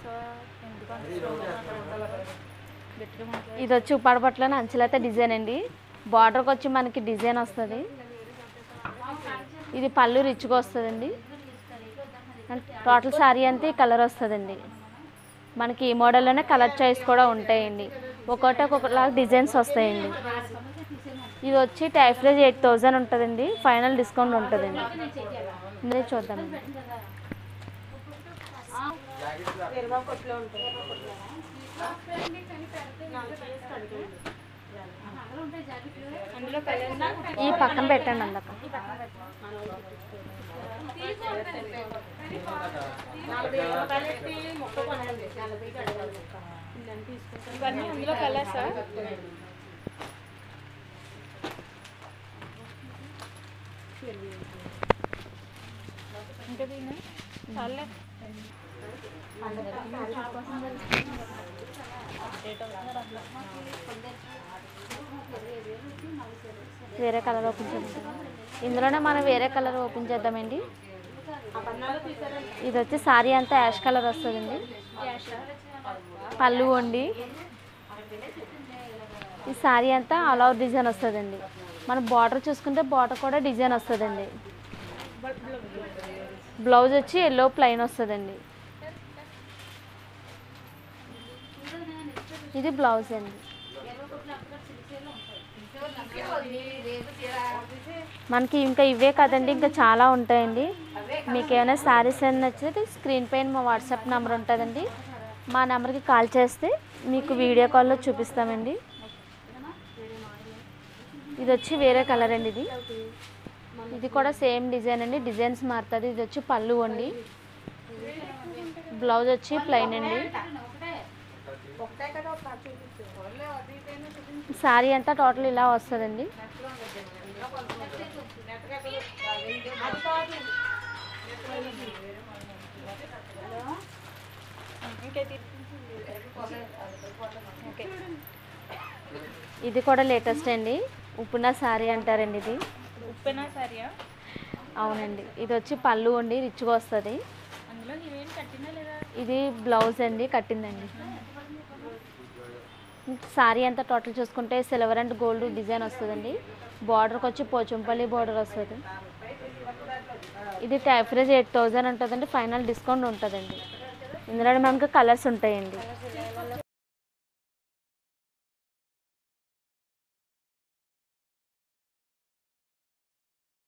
ఇది వచ్చి ఉప్పాడ పట్టులోనే అంచులైతే డిజైన్ అండి బార్డర్కి వచ్చి మనకి డిజైన్ వస్తుంది ఇది పళ్ళు రిచ్గా వస్తుందండి టోటల్ శారీ అంతా ఈ కలర్ వస్తుందండి మనకి ఈ మోడల్లోనే కలర్ చాయిస్ కూడా ఉంటాయండి ఒక్కొక్కటి ఒక్కొక్కలాగా డిజైన్స్ వస్తాయండి ఇది వచ్చి టైఫ్రేజ్ ఎయిట్ థౌజండ్ ఉంటుందండి ఫైనల్ డిస్కౌంట్ ఉంటుందండి ఇందులో చూద్దామండి ఈ పక్కన పెట్టండి అందక ఇవన్నీ అందులో కలర్సా ఇంకా దీని చాలే వేరే కలర్ ఓపెన్ చేద్దాం ఇందులోనే మనం వేరే కలర్ ఓపెన్ చేద్దామండి ఇది వచ్చి సారీ అంతా యాష్ కలర్ వస్తుందండి పళ్ళు వండి ఈ సారీ అంతా ఆల్ ఓవర్ డిజైన్ వస్తుందండి మన బార్డర్ చూసుకుంటే బార్డర్ కూడా డిజైన్ వస్తుందండి బ్లౌజ్ వచ్చి ఎల్లో ప్లెయిన్ వస్తుందండి ఇది బ్లౌజ్ అండి మనకి ఇంకా ఇవే కదండి ఇంకా చాలా ఉంటాయండి మీకు ఏమైనా శారీస్ అని నచ్చితే స్క్రీన్ పైన మా వాట్సాప్ నెంబర్ ఉంటుందండి మా నెంబర్కి కాల్ చేస్తే మీకు వీడియో కాల్లో చూపిస్తామండి ఇది వచ్చి వేరే కలర్ అండి ఇది ఇది కూడా సేమ్ డిజైన్ అండి డిజైన్స్ మారుతుంది ఇది వచ్చి పళ్ళు అండి బ్లౌజ్ వచ్చి ప్లెయిన్ అండి శారీ అంతా టోటల్ ఇలా వస్తుందండి ఇది కూడా లేటెస్ట్ అండి ఉప్పున శారీ అంటారండి ఇది ఉప్పెనా సారీయా అవునండి ఇది వచ్చి పళ్ళు అండి రిచ్గా వస్తుంది అందులో హీరోయిన్ కట్టినా లేదా ఇది బ్లౌజ్ అండి కట్టిందండి శారీ అంతా టోటల్ చూసుకుంటే సిల్వర్ అండ్ గోల్డ్ డిజైన్ వస్తుందండి బార్డర్కి వచ్చి పోచంపల్లి బార్డర్ వస్తుంది ఇది ట్యాఫ్రేజ్ ఎయిట్ థౌజండ్ ఉంటుందండి ఫైనల్ డిస్కౌంట్ ఉంటుందండి ఇందులో మనకి కలర్స్ ఉంటాయండి